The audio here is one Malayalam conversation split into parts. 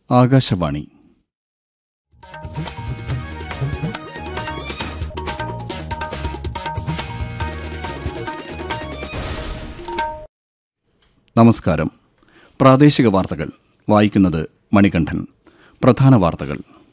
ആകാശവാണി നമസ്കാരം പ്രാദേശിക വാർത്തകൾ വായിക്കുന്നത് മണികണ്ഠൻ പ്രധാന വാർത്തകൾ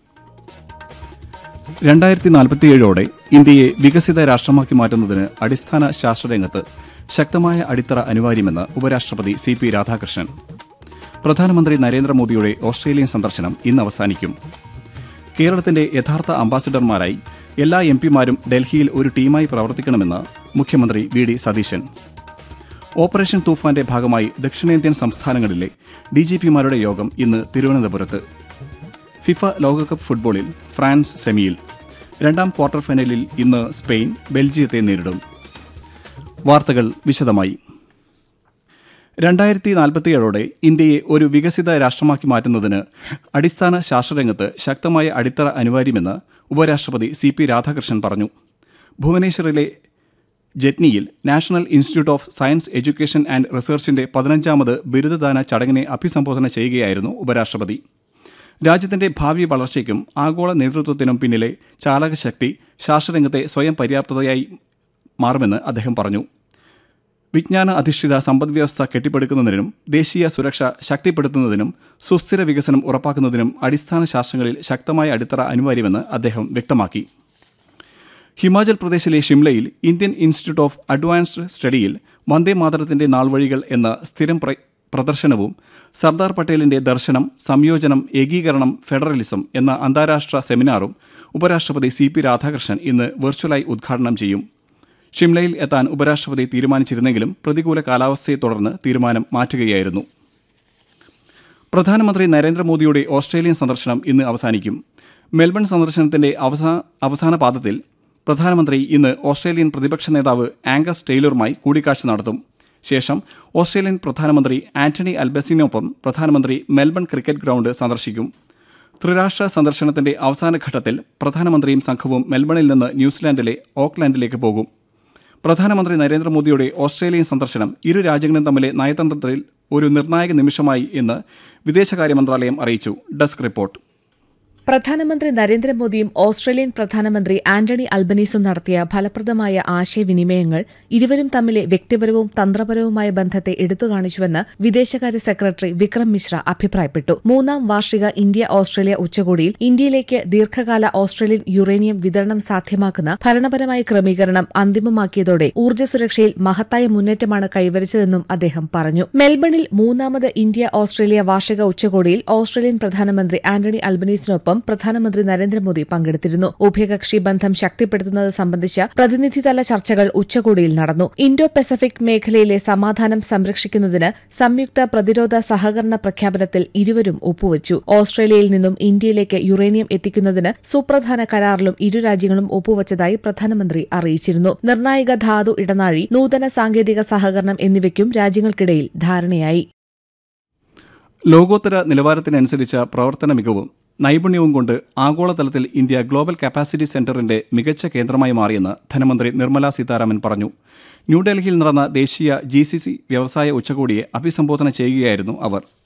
രണ്ടായിരത്തി നാൽപ്പത്തിയേഴോടെ ഇന്ത്യയെ വികസിത രാഷ്ട്രമാക്കി മാറ്റുന്നതിന് അടിസ്ഥാന ശാസ്ത്രരംഗത്ത് ശക്തമായ അടിത്തറ അനിവാര്യമെന്ന് ഉപരാഷ്ട്രപതി സി പി രാധാകൃഷ്ണൻ പ്രധാനമന്ത്രി നരേന്ദ്രമോദിയുടെ ഓസ്ട്രേലിയൻ സന്ദർശനം ഇന്ന് അവസാനിക്കും കേരളത്തിന്റെ യഥാർത്ഥ അംബാസിഡർമാരായി എല്ലാ എം പിമാരും ഡൽഹിയിൽ ഒരു ടീമായി പ്രവർത്തിക്കണമെന്ന് മുഖ്യമന്ത്രി വി ഡി സതീശൻ ഓപ്പറേഷൻ തൂഫാന്റെ ഭാഗമായി ദക്ഷിണേന്ത്യൻ സംസ്ഥാനങ്ങളിലെ ഡിജിപിമാരുടെ യോഗം ഇന്ന് തിരുവനന്തപുരത്ത് ഫിഫ ലോകകപ്പ് ഫുട്ബോളിൽ ഫ്രാൻസ് സെമിയിൽ രണ്ടാം ക്വാർട്ടർ ഫൈനലിൽ ഇന്ന് സ്പെയിൻ ബെൽജിയത്തെ നേരിടും വാർത്തകൾ വിശദമായി രണ്ടായിരത്തി നാൽപ്പത്തിയേഴോടെ ഇന്ത്യയെ ഒരു വികസിത രാഷ്ട്രമാക്കി മാറ്റുന്നതിന് അടിസ്ഥാന ശാസ്ത്രരംഗത്ത് ശക്തമായ അടിത്തറ അനിവാര്യമെന്ന് ഉപരാഷ്ട്രപതി സി പി രാധാകൃഷ്ണൻ പറഞ്ഞു ഭുവനേശ്വറിലെ ജറ്റ്നിയിൽ National Institute of Science Education and റിസർച്ചിന്റെ പതിനഞ്ചാമത് ബിരുദദാന ചടങ്ങിനെ അഭിസംബോധന ചെയ്യുകയായിരുന്നു ഉപരാഷ്ട്രപതി രാജ്യത്തിന്റെ ഭാവി വളർച്ചയ്ക്കും ആഗോള നേതൃത്വത്തിനും പിന്നിലെ ചാലകശക്തി ശാസ്ത്രരംഗത്തെ സ്വയം പര്യാപ്തതയായി മാറുമെന്ന് അദ്ദേഹം പറഞ്ഞു വിജ്ഞാന അധിഷ്ഠിത സമ്പദ്വ്യവസ്ഥ കെട്ടിപ്പടുക്കുന്നതിനും ദേശീയ സുരക്ഷ ശക്തിപ്പെടുത്തുന്നതിനും സുസ്ഥിര വികസനം ഉറപ്പാക്കുന്നതിനും അടിസ്ഥാന ശാസ്ത്രങ്ങളിൽ ശക്തമായ അടിത്തറ അനിവാര്യമെന്ന് അദ്ദേഹം വ്യക്തമാക്കി ഹിമാചൽ പ്രദേശിലെ ഷിംലയിൽ ഇന്ത്യൻ ഇൻസ്റ്റിറ്റ്യൂട്ട് ഓഫ് അഡ്വാൻസ്ഡ് സ്റ്റഡിയിൽ വന്ദേ മാതരത്തിന്റെ നാൾവഴികൾ എന്ന സ്ഥിരം പ്ര- പ്രദർശനവും സർദാർ പട്ടേലിന്റെ ദർശനം സംയോജനം ഏകീകരണം ഫെഡറലിസം എന്ന അന്താരാഷ്ട്ര സെമിനാറും ഉപരാഷ്ട്രപതി സി പി രാധാകൃഷ്ണൻ ഇന്ന് വെർച്വലായി ഉദ്ഘാടനം ചെയ്യും ഷിംലയിൽ എത്താൻ ഉപരാഷ്ട്രപതി തീരുമാനിച്ചിരുന്നെങ്കിലും പ്രതികൂല കാലാവസ്ഥയെ തുടർന്ന് തീരുമാനം മാറ്റുകയായിരുന്നു പ്രധാനമന്ത്രി നരേന്ദ്രമോദിയുടെ ഓസ്ട്രേലിയൻ സന്ദർശനം ഇന്ന് അവസാനിക്കും മെൽബൺ സന്ദർശനത്തിന്റെ അവസാന അവസാന പാദത്തിൽ പ്രധാനമന്ത്രി ഇന്ന് ഓസ്ട്രേലിയൻ പ്രതിപക്ഷ നേതാവ് ആംഗസ് ടെയ്ലറുമായി കൂടിക്കാഴ്ച നടത്തും ശേഷം ഓസ്ട്രേലിയൻ പ്രധാനമന്ത്രി ആന്റണി അൽബസിനൊപ്പം പ്രധാനമന്ത്രി മെൽബൺ ക്രിക്കറ്റ് ഗ്രൗണ്ട് സന്ദർശിക്കും ത്രിരാഷ്ട്ര സന്ദർശനത്തിന്റെ അവസാന ഘട്ടത്തിൽ പ്രധാനമന്ത്രിയും സംഘവും മെൽബണിൽ നിന്ന് ന്യൂസിലാൻഡിലെ ഓക്ലാൻഡിലേക്ക് പോകും പ്രധാനമന്ത്രി നരേന്ദ്രമോദിയുടെ ഓസ്ട്രേലിയൻ സന്ദർശനം ഇരു രാജ്യങ്ങളും തമ്മിലെ നയതന്ത്രത്തിൽ ഒരു നിർണായക നിമിഷമായി എന്ന് വിദേശകാര്യ മന്ത്രാലയം അറിയിച്ചു ഡെസ്ക് റിപ്പോർട്ട് പ്രധാനമന്ത്രി നരേന്ദ്രമോദിയും ഓസ്ട്രേലിയൻ പ്രധാനമന്ത്രി ആന്റണി അൽബനീസും നടത്തിയ ഫലപ്രദമായ ആശയവിനിമയങ്ങൾ ഇരുവരും തമ്മിലെ വ്യക്തിപരവും തന്ത്രപരവുമായ ബന്ധത്തെ എടുത്തുകാണിച്ചുവെന്ന് വിദേശകാര്യ സെക്രട്ടറി വിക്രം മിശ്ര അഭിപ്രായപ്പെട്ടു മൂന്നാം വാർഷിക ഇന്ത്യ ഓസ്ട്രേലിയ ഉച്ചകോടിയിൽ ഇന്ത്യയിലേക്ക് ദീർഘകാല ഓസ്ട്രേലിയൻ യുറേനിയം വിതരണം സാധ്യമാക്കുന്ന ഭരണപരമായ ക്രമീകരണം അന്തിമമാക്കിയതോടെ ഊർജ്ജ സുരക്ഷയിൽ മഹത്തായ മുന്നേറ്റമാണ് കൈവരിച്ചതെന്നും അദ്ദേഹം പറഞ്ഞു മെൽബണിൽ മൂന്നാമത് ഇന്ത്യ ഓസ്ട്രേലിയ വാർഷിക ഉച്ചകോടിയിൽ ഓസ്ട്രേലിയൻ പ്രധാനമന്ത്രി ആന്റണി അൽബനീസിനൊപ്പം പ്രധാനമന്ത്രി നരേന്ദ്രമോദി പങ്കെടുത്തിരുന്നു ഉഭയകക്ഷി ബന്ധം ശക്തിപ്പെടുത്തുന്നത് സംബന്ധിച്ച പ്രതിനിധിതല ചർച്ചകൾ ഉച്ചകോടിയിൽ നടന്നു ഇൻഡോ പസഫിക് മേഖലയിലെ സമാധാനം സംരക്ഷിക്കുന്നതിന് സംയുക്ത പ്രതിരോധ സഹകരണ പ്രഖ്യാപനത്തിൽ ഇരുവരും ഒപ്പുവച്ചു ഓസ്ട്രേലിയയിൽ നിന്നും ഇന്ത്യയിലേക്ക് യുറേനിയം എത്തിക്കുന്നതിന് സുപ്രധാന കരാറിലും ഇരു രാജ്യങ്ങളും ഒപ്പുവച്ചതായി പ്രധാനമന്ത്രി അറിയിച്ചിരുന്നു നിർണായക ധാതു ഇടനാഴി നൂതന സാങ്കേതിക സഹകരണം എന്നിവയ്ക്കും രാജ്യങ്ങൾക്കിടയിൽ ധാരണയായി ലോകോത്തര നിലവാരത്തിനനുസരിച്ച പ്രവർത്തന മികവും നൈപുണ്യവും കൊണ്ട് ആഗോളതലത്തിൽ ഇന്ത്യ ഗ്ലോബൽ കപ്പാസിറ്റി സെന്ററിന്റെ മികച്ച കേന്ദ്രമായി മാറിയെന്ന് ധനമന്ത്രി നിർമ്മല സീതാരാമൻ പറഞ്ഞു ന്യൂഡൽഹിയിൽ നടന്ന ദേശീയ ജി സി സി വ്യവസായ ഉച്ചകോടിയെ അഭിസംബോധന ചെയ്യുകയായിരുന്നു അവർ